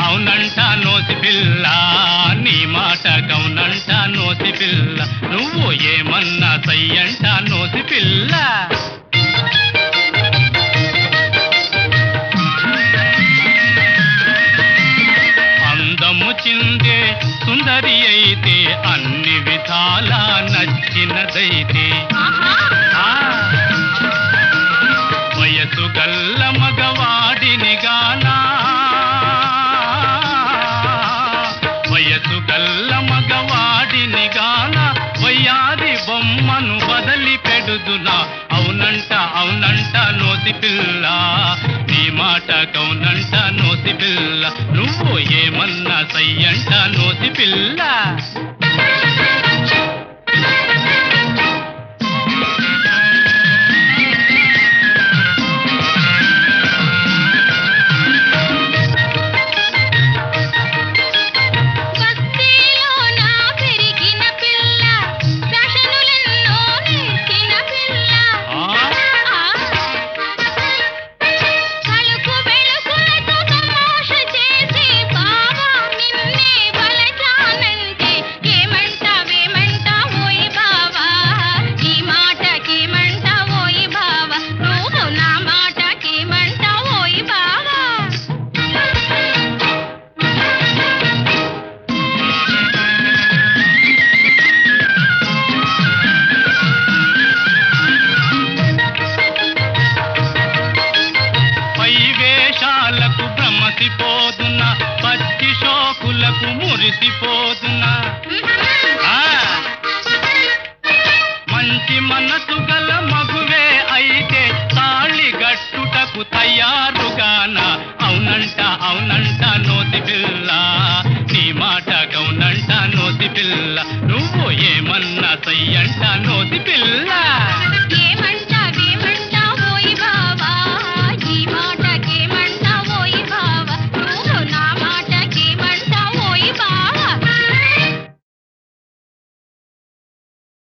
అవునంట నోసి పిల్ల నీ మాట గౌనంట నోసి పిల్ల నువ్వు ఏమన్నా సయ్యంట నోసి పిల్ల అందము చిందే సుందరి అయితే అన్ని విధాలా నచ్చినదైతే ఆ వయసు గల్ల మగవాడిని గానా వయసు గల్ల మగవాడిని గాన వయ్యారి బొమ్మను బదలి పెడుదునా అవునంట అవునంట నోసి పిల్ల నీ మాట కౌనంట నోసి పిల్ల నువ్వు ఏమన్నా సయ్యంట నోసి పిల్ల బస్తీలోన పెరిగిన పిల్ల ఫ్యాషనులెన్నో నేర్చిన పిల్ల ఆ? కలుపు వెలుగులతో తమాష చేసి బావా నిన్నే బలచానంటే ఏమంటావేమంటావోయ్ బావా ఈ మాటకేమంటావోయ్ బావా నువ్వు నా మాటకేమంటావోయ్ బావా పై వేషాలకు భ్రమసిపోదున పచ్చి షోకులకు మురిసిపోదునా ఆ మంచి మనసు గల మగువే అయితే తాళి గట్టుటకు తయారుగాన అవునంట అవునంట నోతి పిల్ల నీ మాట గౌనంట నోతి పిల్ల నువ్వు ఏమన్నా సయ్యంట నోతి పిల్ల